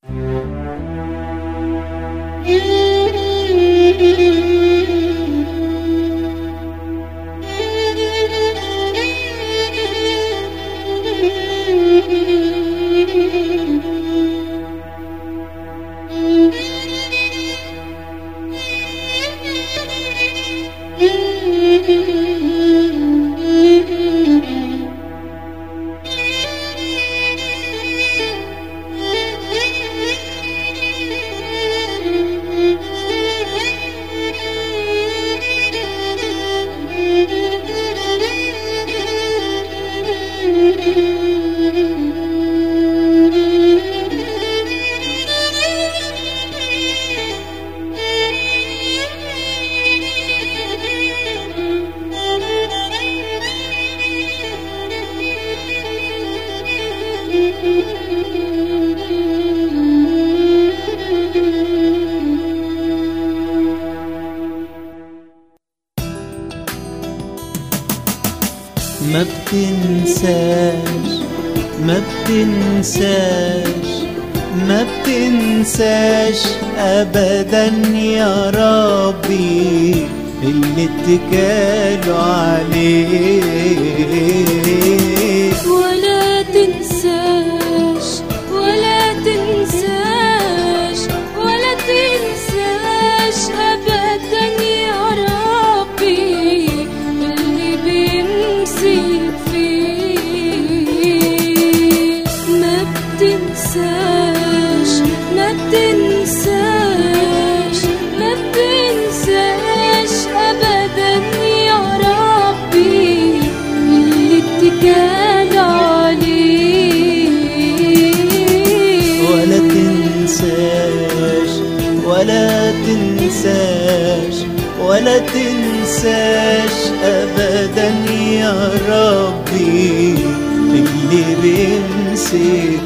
ما بتنساش ما بتنساش ما بتنساش ابدا يا ربي اللي اتكالوا عليه ولا تنساش ولا تنساش ولا تنساش ابدا يا ربي اللي بيمسك فيه ما بتنساش ما بتنساش ما بتنساش ابدا يا ربي اللي اتكال عليه ولا تنساش ولا تنساش ولا تنساش ابدا يا ربي اللي بيمسك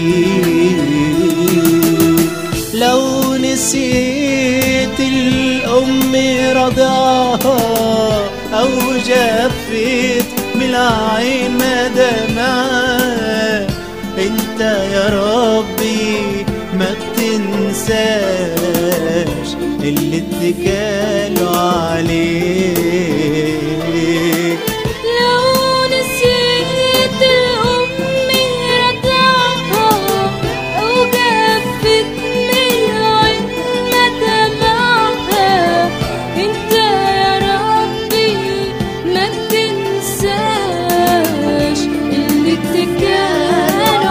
فيه لو نسيت الام رضاها او جفيت من العين ما دمعها انت يا ربي ما بتنساش اللي اتكالوا عليك لو نسيت الأم رضعها أو جفت من العين دمعها أنت يا ربي ما بتنساش اللي اتكال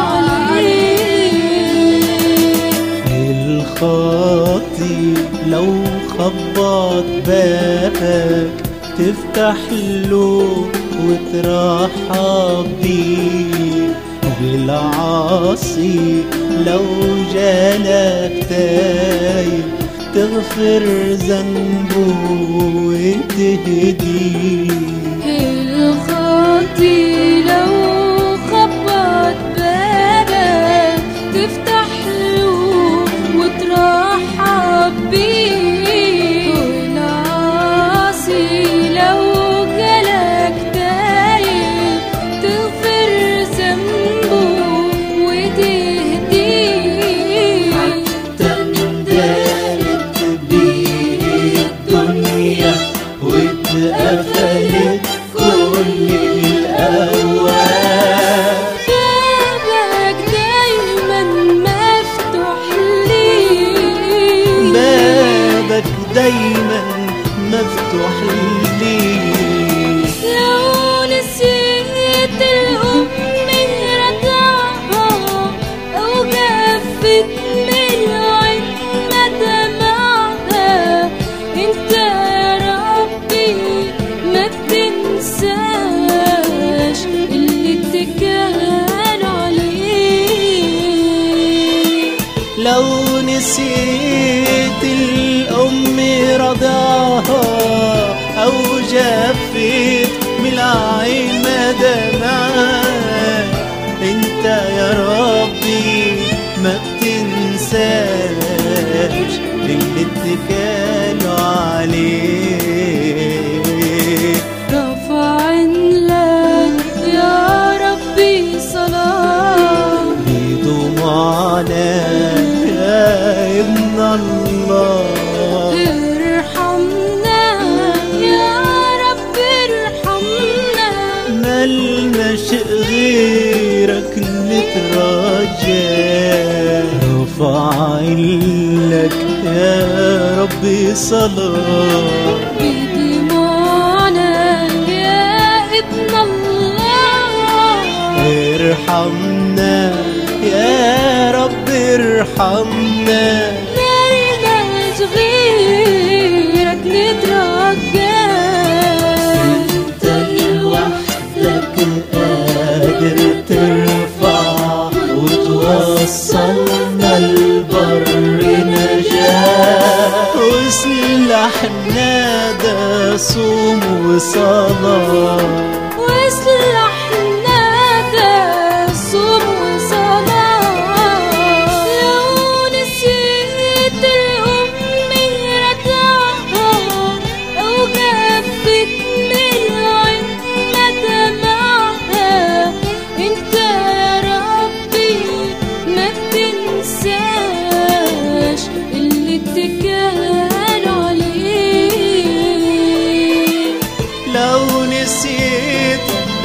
عليه الخاطي لو خبط بابك تفتح له وترحب بيه والعاصي لو جالك تايب تغفر ذنبه وتهديه الخاطي لو خبط بابك تفتح له وترحب بيه والعاصي لو جالك تايب تغفر ذنبه وتهديه تندلت بيه الدنيا واتقفلت كل الأبواب بابك دايما مفتوح ليك بابك دايما مفتوح ليك لو نسيت الأم رضعها أو جفت من العين دمعها أنت يا ربي ما بتنساش اللي اتكال عليه لو نسيت الأم رضاها أو جفت من العين ما دمعها انت يا ربي ما بتنساش اللي اتكالوا عليه رفع لك يا ربي صلاة بدموعنا لك نترجى رفع لك يا ربي صلاة بدموعنا يا ابن الله ارحمنا يا رب ارحمنا مالناش غيرك نترجى انت لوحدك قادر ترفع وتوصلنا البر نجاة وسلاحنا ده صوم وصلاة